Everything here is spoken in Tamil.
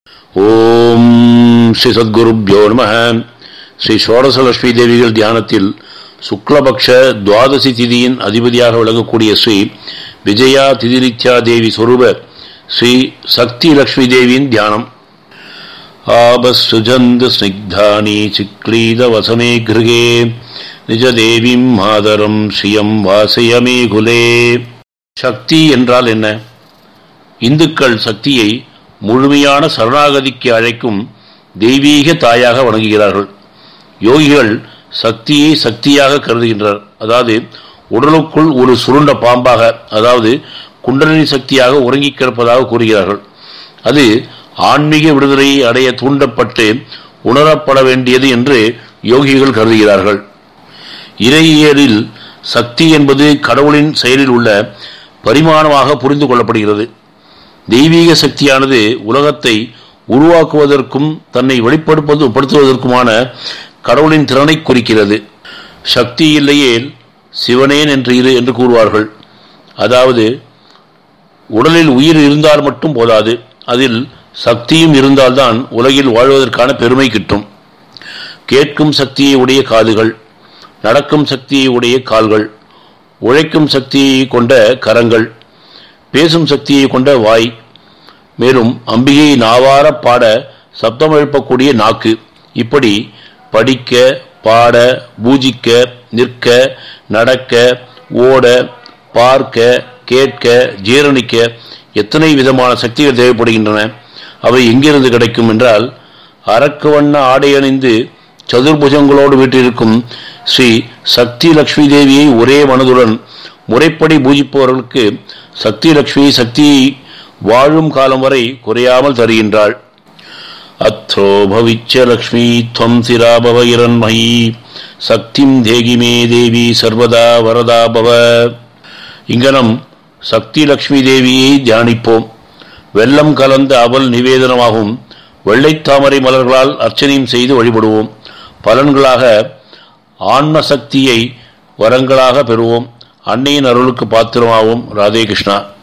ஓம் ஸ்ரீ சத்குருப்யோ நம ஸ்ரீ ஷோடசலட்சுமி தேவிகள் தியானத்தில் சுக்லபக்ஷ துவாதசி திதியின் அதிபதியாக விளங்கக்கூடிய ஸ்ரீ விஜயா திதிரித்யா தேவி சொரூப ஸ்ரீ சக்தி லக்ஷ்மி தேவியின் தியானம் ஆபஸ்சுஜந்த ஸ்னிக்தானி சிக்லீத வசமே கிருகே நிஜதேவிம் மாதரம் ஸ்ரீயம் வாசயமே குலே சக்தி என்றால் என்ன இந்துக்கள் சக்தியை முழுமையான சரணாகதிக்கு அழைக்கும் தெய்வீக தாயாக வணங்குகிறார்கள் யோகிகள் சக்தியை சக்தியாக கருதுகின்றனர் அதாவது உடலுக்குள் ஒரு சுருண்ட பாம்பாக அதாவது குண்டலினி சக்தியாக உறங்கிக் கிடப்பதாக கூறுகிறார்கள் அது ஆன்மீக விடுதலையை அடைய தூண்டப்பட்டு உணரப்பட வேண்டியது என்று யோகிகள் கருதுகிறார்கள் இறையியலில் சக்தி என்பது கடவுளின் செயலில் உள்ள பரிமாணமாக புரிந்து கொள்ளப்படுகிறது தெய்வீக சக்தியானது உலகத்தை உருவாக்குவதற்கும் தன்னை வெளிப்படுப்பது படுத்துவதற்குமான கடவுளின் திறனை குறிக்கிறது சக்தி இல்லையேல் சிவனேன் என்று இரு என்று கூறுவார்கள் அதாவது உடலில் உயிர் இருந்தால் மட்டும் போதாது அதில் சக்தியும் இருந்தால்தான் உலகில் வாழ்வதற்கான பெருமை கிட்டும் கேட்கும் சக்தியை உடைய காதுகள் நடக்கும் சக்தியை உடைய கால்கள் உழைக்கும் சக்தியை கொண்ட கரங்கள் பேசும் சக்தியை கொண்ட வாய் மேலும் அம்பிகை நாவார பாட சப்தம் எழுப்பக்கூடிய நாக்கு இப்படி படிக்க பாட பூஜிக்க நிற்க நடக்க ஓட பார்க்க கேட்க ஜீரணிக்க எத்தனை விதமான சக்திகள் தேவைப்படுகின்றன அவை எங்கிருந்து கிடைக்கும் என்றால் அரக்கு வண்ண ஆடை அணிந்து சதுர்புஜங்களோடு வீட்டிருக்கும் ஸ்ரீ சக்தி லக்ஷ்மி தேவியை ஒரே மனதுடன் முறைப்படி பூஜிப்பவர்களுக்கு சக்தி லக்ஷ்மி சக்தியை வாழும் காலம் வரை குறையாமல் தருகின்றாள் அத்ரோ பவிச்ச லக்ஷ்மி துவம் சிராபவ இரண்மயி சக்திம் தேகிமே தேவி சர்வதா வரதா பவ இங்கனம் சக்தி லக்ஷ்மி தேவியை தியானிப்போம் வெள்ளம் கலந்த அவல் நிவேதனமாகும் வெள்ளைத்தாமரை மலர்களால் அர்ச்சனையும் செய்து வழிபடுவோம் பலன்களாக ஆன்ம சக்தியை வரங்களாக பெறுவோம் அன்னையின் அருளுக்கு பாத்திரமாவோம் ராதே கிருஷ்ணா